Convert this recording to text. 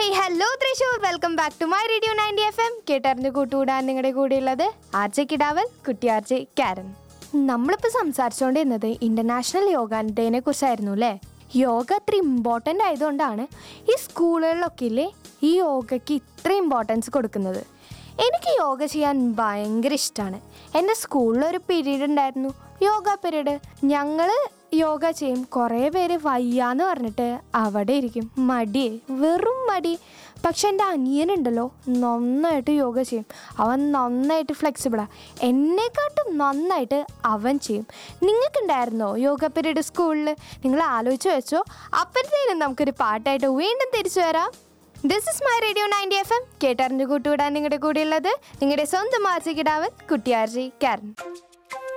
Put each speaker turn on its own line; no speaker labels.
hey hello Thrissur welcome back to my radio ninety F M കേട്ടറിഞ്ഞ് കൂട്ടുകൂടാൻ നിങ്ങളുടെ കൂടെയുള്ളത് ആർ ജെ കിടാവൽ കുട്ടി ആർ ജെ കാരൻ നമ്മളിപ്പോൾ സംസാരിച്ചുകൊണ്ടിരുന്നത് ഇന്റർനാഷണൽ യോഗ ഡേനെ കുറിച്ചായിരുന്നു അല്ലേ യോഗ അത്ര ഇമ്പോർട്ടൻ്റ് ആയതുകൊണ്ടാണ് ഈ സ്കൂളുകളിലൊക്കെ ഇല്ലേ ഈ യോഗയ്ക്ക് ഇത്ര ഇമ്പോർട്ടൻസ് കൊടുക്കുന്നത് എനിക്ക് യോഗ ചെയ്യാൻ ഭയങ്കര ഇഷ്ടമാണ് എൻ്റെ സ്കൂളിലൊരു പീരീഡ് ഉണ്ടായിരുന്നു യോഗ പീരീഡ് ഞങ്ങൾ യോഗ ചെയ്യും കുറേ പേര് വയ്യാന്ന് പറഞ്ഞിട്ട് അവിടെ ഇരിക്കും മടിയെ വെറും മടി പക്ഷെ എൻ്റെ അനിയനുണ്ടല്ലോ നന്നായിട്ട് യോഗ ചെയ്യും അവൻ നന്നായിട്ട് ഫ്ലെക്സിബിളാണ് എന്നെക്കാട്ടും നന്നായിട്ട് അവൻ ചെയ്യും നിങ്ങൾക്കുണ്ടായിരുന്നോ യോഗ പീരീഡ് സ്കൂളിൽ നിങ്ങൾ ആലോചിച്ച് വെച്ചോ അപ്പോഴത്തേനും നമുക്കൊരു പാട്ടായിട്ട് വീണ്ടും തിരിച്ചു വരാം this is my radio ninety F M കേട്ടറിഞ്ഞു കൂട്ടുവിടാൻ നിങ്ങളുടെ കൂടെയുള്ളത് നിങ്ങളുടെ സ്വന്തം ആർജി കിടാവൻ കുട്ടിയാർജി കാരൻ